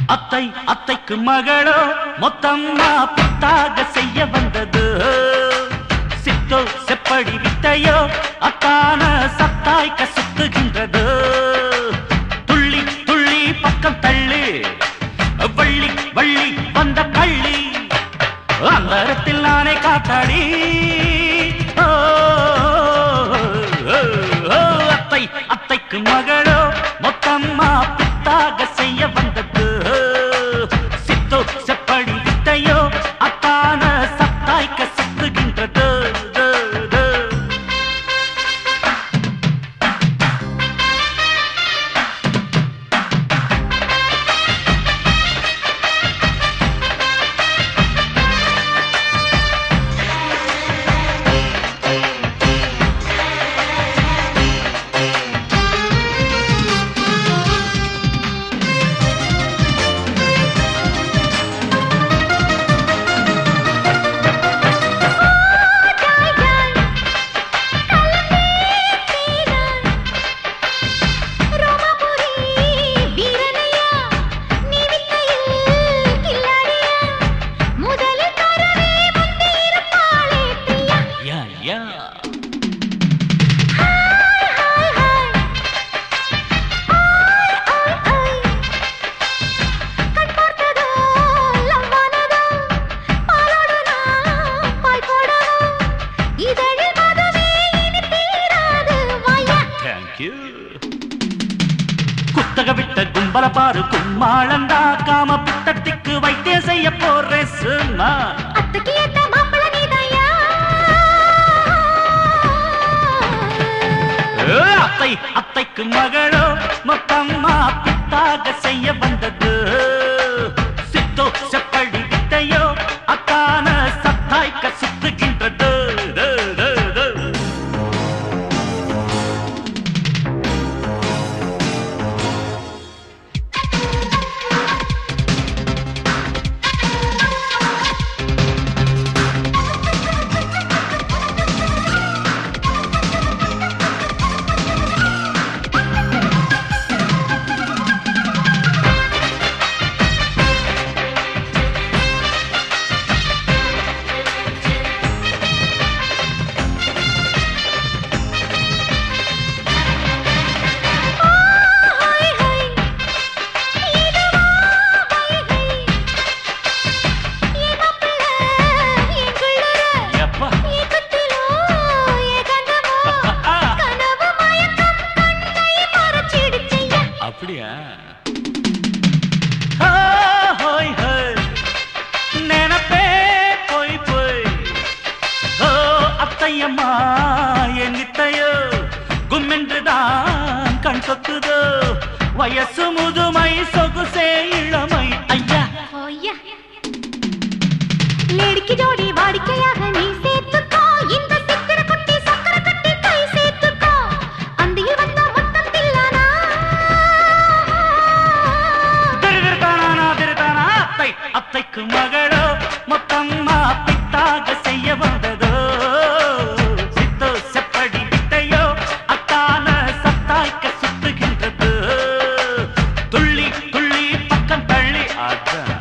அத்தை அத்தைக்கு மகளோ மொத்தம்மா பித்தாக செய்ய வந்தது சித்தோ செப்படி வித்தையோ அத்தான சத்தாய்க்க சுத்துகின்றது துள்ளி துள்ளி பக்கம் தள்ளி வள்ளி வள்ளி வந்த கள்ளி அந்தரத்தில் நானே காத்தாடி ஓ, ஓ, ஓ, அத்தை அத்தைக்கு மகளோ மொத்தம்மா பித்தாக செய்ய வந்தது சித்தோ செப்படி வித்தையோ அத்தான சத்தாய்க்க சுத்துகின்றது து, து. யா யா இதழில் மதுவே இனி தீராது வாயா தேங்க்யூ குத்தக விட்ட கும்பல பாரு கும்மாளந்தா காம பித்தத்திக்கு வைத்தியம் செய்ய போறேன் சும்மா அத்தைக்கு ஏத்த மாப்பிள நீதாயா ஏ, அத்தை அத்தைக்கு மகளோ மொத்தம்மா பித்தாக செய்ய வந்தது சித்தோ செப்படி வித்தையோ அத்தான சத்தாய்க்க சுத்துகின்றது து, து, து. ஹாய் ஹாய் இதுவா வைகை ஏ மாப்பிள எங்குள்ளர எப்பா ஏகத்திலோ ஏகாந்தமோ கனவு மயக்கம் கண்ணை மறைச்சிடுச்சையா அப்படியா ஆ, ஹோய் ஹோய் நினப்பே போய் போய் ஓ அத்தையம்மா என் நித்தையோ கும்மென்றுதான் கண் சொத்துதோ வயசு முதுமை சொகுசே இளமை ஐயா ஓய்யா லேடிக்கு ஜோடி வாடிக்கையாக நீ சேர்த்துக்கோ இந்த சித்திர குட்டி சக்கர கட்டி கை சேர்த்துக்கோ அந்தியில் வந்த மொத்தம் தில்லானா திருதிருத்தானா திருத்தானா அத்தை அத்தைக்கு மகளோ மொத்தம்மா பித்தாக செய்ய வந்ததோ சித்தோ செப்படி வித்தையோ அத்தான சத்தாய்க்க சுத்துகின்றது துள்ளி துள்ளி பக்கம் தள்ளி அதான்